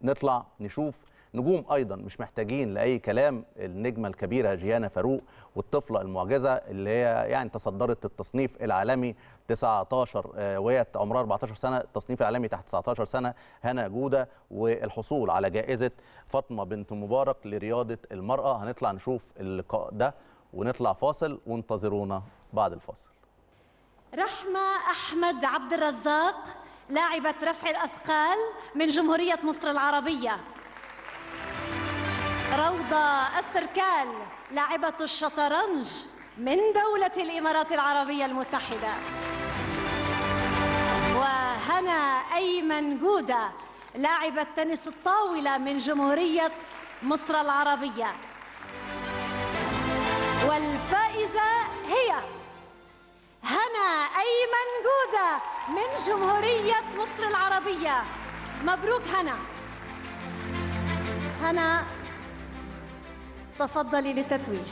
نطلع نشوف نجوم ايضا مش محتاجين لاي كلام النجمه الكبيره جيانا فاروق والطفله المعجزه اللي هي يعني تصدرت التصنيف العالمي 19 آه، وهي عمرها 14 سنه التصنيف العالمي تحت 19 سنه هنا جوده والحصول على جائزه فاطمه بنت مبارك لرياضه المراه هنطلع نشوف اللقاء ده ونطلع فاصل وانتظرونا بعد الفاصل رحمة أحمد عبد الرزاق لاعبة رفع الأثقال من جمهورية مصر العربية روضة السركال لاعبة الشطرنج من دولة الإمارات العربية المتحدة وهنا أيمن جودة لاعبة تنس الطاولة من جمهورية مصر العربية والفائزة هي هنا أيمن جودة من جمهورية مصر العربية مبروك هنا هنا تفضلي للتتويج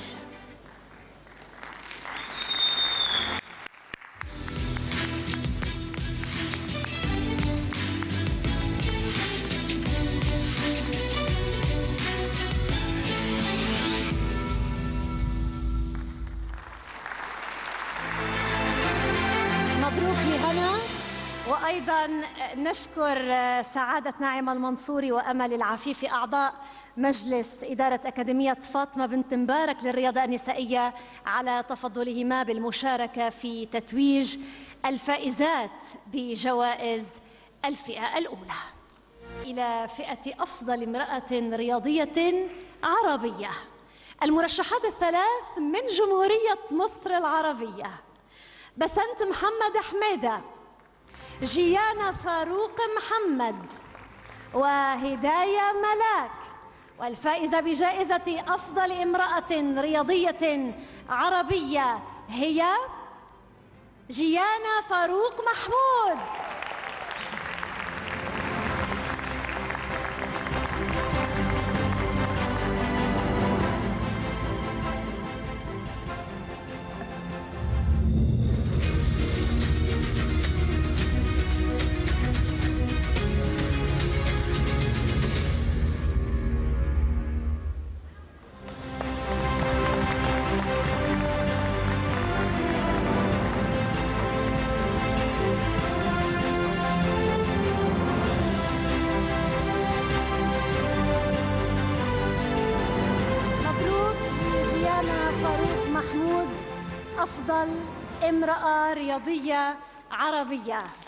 مبروك لهنا وايضا نشكر سعاده ناعمه المنصوري وامل العفيفي اعضاء مجلس اداره اكاديميه فاطمه بنت مبارك للرياضه النسائيه على تفضلهما بالمشاركه في تتويج الفائزات بجوائز الفئه الاولى الى فئه افضل امراه رياضيه عربيه المرشحات الثلاث من جمهوريه مصر العربيه بسنت محمد حميدة جيانا فاروق محمد وهداية ملاك والفائزة بجائزة أفضل امرأة رياضية عربية هي جيانا فاروق محمود مبروك لجيانا فاروق محمود أفضل امرأة رياضية عربية